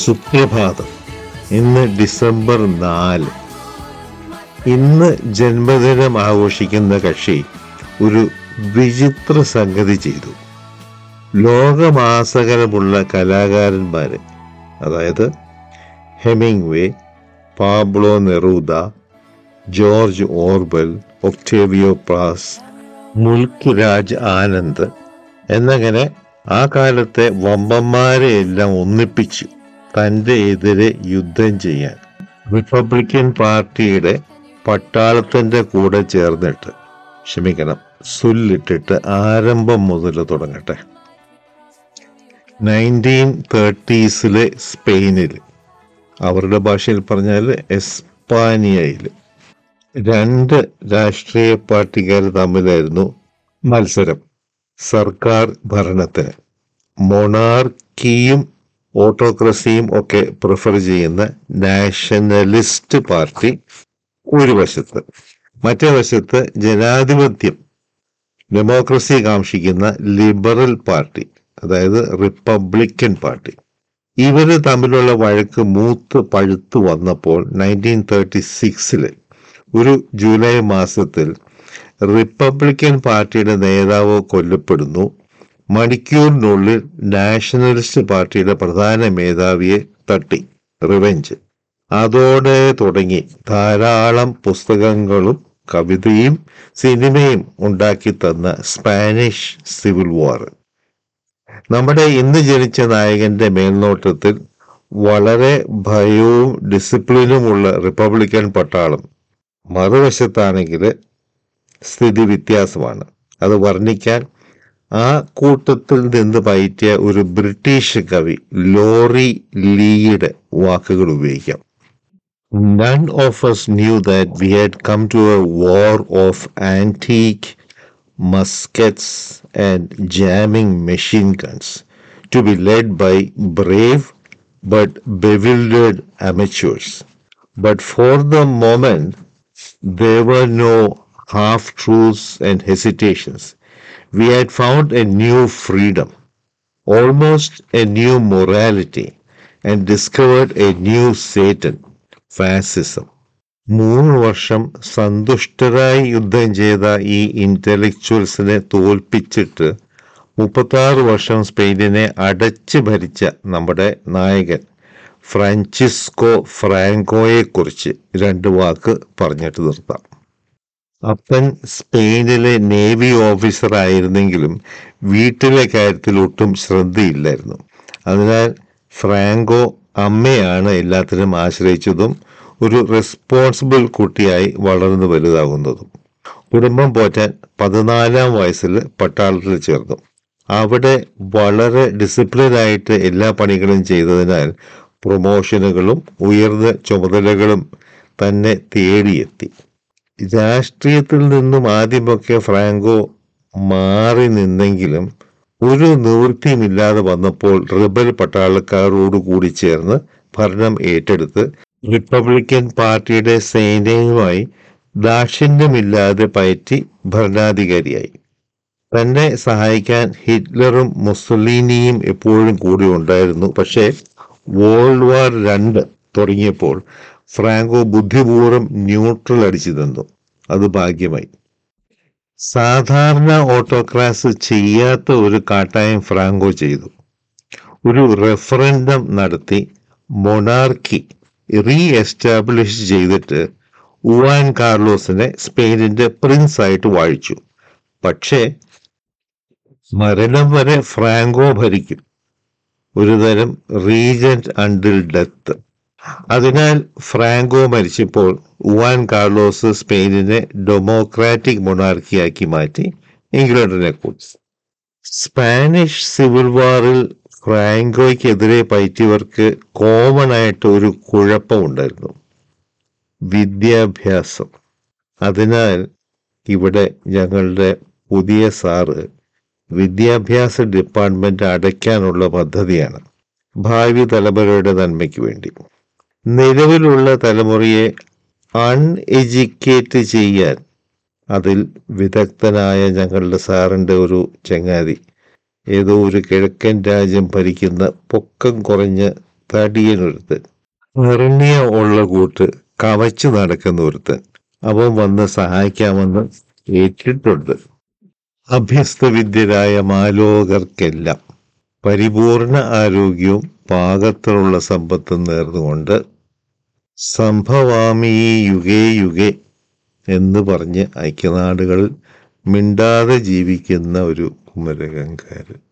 സുപ്രഭാതം ഇന്ന് ഡിസംബർ നാല് ഇന്ന് ജന്മദിനം ആഘോഷിക്കുന്ന കക്ഷി ഒരു വിചിത്ര സംഗതി ചെയ്തു ലോകമാസകരമുള്ള കലാകാരന്മാര് അതായത് ഹെമിംഗ്വേ പാബ്ലോ നെറൂദ ജോർജ് ഓർബൽ ഒക്ടേവിയോ പ്രാസ് മുൽക്ക് രാജ് ആനന്ദ് എന്നങ്ങനെ ആ കാലത്തെ വമ്പന്മാരെ എല്ലാം ഒന്നിപ്പിച്ചു തൻ്റെ എതിരെ യുദ്ധം ചെയ്യാൻ റിപ്പബ്ലിക്കൻ പാർട്ടിയുടെ പട്ടാളത്തിൻ്റെ കൂടെ ചേർന്നിട്ട് ക്ഷമിക്കണം സുല്ലിട്ടിട്ട് ആരംഭം മുതൽ തുടങ്ങട്ടെ നയൻറ്റീൻ തേർട്ടീസിലെ സ്പെയിനിൽ അവരുടെ ഭാഷയിൽ പറഞ്ഞാൽ എസ്പാനിയയിൽ രണ്ട് രാഷ്ട്രീയ പാർട്ടിക്കാർ തമ്മിലായിരുന്നു മത്സരം സർക്കാർ ഭരണത്തിന് മൊണാർക്കിയും ഓട്ടോക്രസിയും ഒക്കെ പ്രിഫർ ചെയ്യുന്ന നാഷണലിസ്റ്റ് പാർട്ടി ഒരു വശത്ത് മറ്റേ വശത്ത് ജനാധിപത്യം ഡെമോക്രസി കാംക്ഷിക്കുന്ന ലിബറൽ പാർട്ടി അതായത് റിപ്പബ്ലിക്കൻ പാർട്ടി ഇവര് തമ്മിലുള്ള വഴക്ക് മൂത്ത് പഴുത്തു വന്നപ്പോൾ നയൻറ്റീൻ തേർട്ടി സിക്സില് ഒരു ജൂലൈ മാസത്തിൽ റിപ്പബ്ലിക്കൻ പാർട്ടിയുടെ നേതാവ് കൊല്ലപ്പെടുന്നു മണിക്കൂറിനുള്ളിൽ നാഷണലിസ്റ്റ് പാർട്ടിയുടെ പ്രധാന മേധാവിയെ തട്ടി റിവെഞ്ച് അതോടെ തുടങ്ങി ധാരാളം പുസ്തകങ്ങളും കവിതയും സിനിമയും ഉണ്ടാക്കി തന്ന സ്പാനിഷ് സിവിൽ വാർ നമ്മുടെ ഇന്ന് ജനിച്ച നായകന്റെ മേൽനോട്ടത്തിൽ വളരെ ഭയവും ഡിസിപ്ലിനുമുള്ള റിപ്പബ്ലിക്കൻ പട്ടാളം മറുവശത്താണെങ്കിൽ സ്ഥിതി വ്യത്യാസമാണ് അത് വർണ്ണിക്കാൻ ആ കൂട്ടത്തിൽ നിന്ന് പയറ്റിയ ഒരു ബ്രിട്ടീഷ് കവി ലോറി ലീയുടെ വാക്കുകൾ ഉപയോഗിക്കാം None of us knew that we had come to a war of antique muskets and jamming machine guns to be led by brave but bewildered amateurs. But for the moment, there were no half truths and hesitations. We had found a new freedom, almost a new morality, and discovered a new Satan, fascism. മൂന്ന് വർഷം സന്തുഷ്ടരായി യുദ്ധം ചെയ്ത ഈ ഇന്റലക്ച്വൽസിനെ തോൽപ്പിച്ചിട്ട് മുപ്പത്താറ് വർഷം സ്പെയിനിനെ അടച്ചു ഭരിച്ച നമ്മുടെ നായകൻ ഫ്രാൻസിസ്കോ ഫ്രാങ്കോയെക്കുറിച്ച് രണ്ട് വാക്ക് പറഞ്ഞിട്ട് നിർത്താം അപ്പൻ സ്പെയിനിലെ നേവി ഓഫീസർ ആയിരുന്നെങ്കിലും വീട്ടിലെ കാര്യത്തിൽ ഒട്ടും ശ്രദ്ധയില്ലായിരുന്നു അതിനാൽ ഫ്രാങ്കോ അമ്മയാണ് എല്ലാത്തിനും ആശ്രയിച്ചതും ഒരു റെസ്പോൺസിബിൾ കുട്ടിയായി വളർന്നു വലുതാകുന്നതും കുടുംബം പോറ്റാൻ പതിനാലാം വയസ്സിൽ പട്ടാളത്തിൽ ചേർന്നു അവിടെ വളരെ ഡിസിപ്ലിനായിട്ട് എല്ലാ പണികളും ചെയ്തതിനാൽ പ്രൊമോഷനുകളും ഉയർന്ന ചുമതലകളും തന്നെ തേടിയെത്തി രാഷ്ട്രീയത്തിൽ നിന്നും ആദ്യമൊക്കെ ഫ്രാങ്കോ മാറി നിന്നെങ്കിലും ഒരു നിവൃത്തിയുമില്ലാതെ വന്നപ്പോൾ റിബൽ പട്ടാളക്കാരോട് കൂടി ചേർന്ന് ഭരണം ഏറ്റെടുത്ത് റിപ്പബ്ലിക്കൻ പാർട്ടിയുടെ സൈന്യവുമായി ദാക്ഷിണ്യമില്ലാതെ പയറ്റി ഭരണാധികാരിയായി തന്നെ സഹായിക്കാൻ ഹിറ്റ്ലറും മുസൊലീനിയും എപ്പോഴും കൂടെ ഉണ്ടായിരുന്നു പക്ഷേ വേൾഡ് വാർ രണ്ട് തുടങ്ങിയപ്പോൾ ഫ്രാങ്കോ ബുദ്ധിപൂർവ്വം ന്യൂട്രൽ അടിച്ചു തന്നു അത് ഭാഗ്യമായി സാധാരണ ഓട്ടോക്രാസ് ചെയ്യാത്ത ഒരു കാട്ടായം ഫ്രാങ്കോ ചെയ്തു ഒരു റെഫറൻഡം നടത്തി മൊണാർക്കി റീ എസ്റ്റാബ്ലിഷ് ചെയ്തിട്ട് ഉവാൻ കാർലോസിനെ സ്പെയിനിന്റെ പ്രിൻസ് ആയിട്ട് വാഴിച്ചു പക്ഷേ മരണം വരെ ഫ്രാങ്കോ ഭരിക്കും ഒരുതരം റീജന്റ് അണ്ടിൽ ഡെത്ത് അതിനാൽ ഫ്രാങ്കോ മരിച്ചപ്പോൾ ഉവാൻ കാർലോസ് സ്പെയിനിനെ ഡെമോക്രാറ്റിക് മൊണാർക്കിയാക്കി മാറ്റി ഇംഗ്ലണ്ടിനെ കൂടി സ്പാനിഷ് സിവിൽ വാറിൽ ഫ്രാങ്കോയ്ക്കെതിരെ പയറ്റിയവർക്ക് കോമൺ ആയിട്ട് ഒരു കുഴപ്പമുണ്ടായിരുന്നു വിദ്യാഭ്യാസം അതിനാൽ ഇവിടെ ഞങ്ങളുടെ പുതിയ സാറ് വിദ്യാഭ്യാസ ഡിപ്പാർട്ട്മെന്റ് അടയ്ക്കാനുള്ള പദ്ധതിയാണ് ഭാവി തലമുറയുടെ നന്മയ്ക്ക് വേണ്ടി നിലവിലുള്ള തലമുറയെ അൺഎഡ്യൂക്കേറ്റ് ചെയ്യാൻ അതിൽ വിദഗ്ധനായ ഞങ്ങളുടെ സാറിൻ്റെ ഒരു ചങ്ങാതി ഏതോ ഒരു കിഴക്കൻ രാജ്യം ഭരിക്കുന്ന പൊക്കം കുറഞ്ഞ് തടിയനൊരുത്തൻ നിറഞ്ഞ ഉള്ള കൂട്ട് കവച്ചു നടക്കുന്ന ഒരുത്തൻ അവൻ വന്ന് സഹായിക്കാമെന്ന് ഏറ്റിട്ടുണ്ട് അഭ്യസ്തവിദ്യരായ മാലോകർക്കെല്ലാം പരിപൂർണ ആരോഗ്യവും പാകത്തിലുള്ള സമ്പത്തും നേർന്നുകൊണ്ട് സംഭവാമി യുഗേ യുഗേ എന്ന് പറഞ്ഞ് ഐക്യനാടുകളിൽ മിണ്ടാതെ ജീവിക്കുന്ന ഒരു കുമരകങ്കാരൻ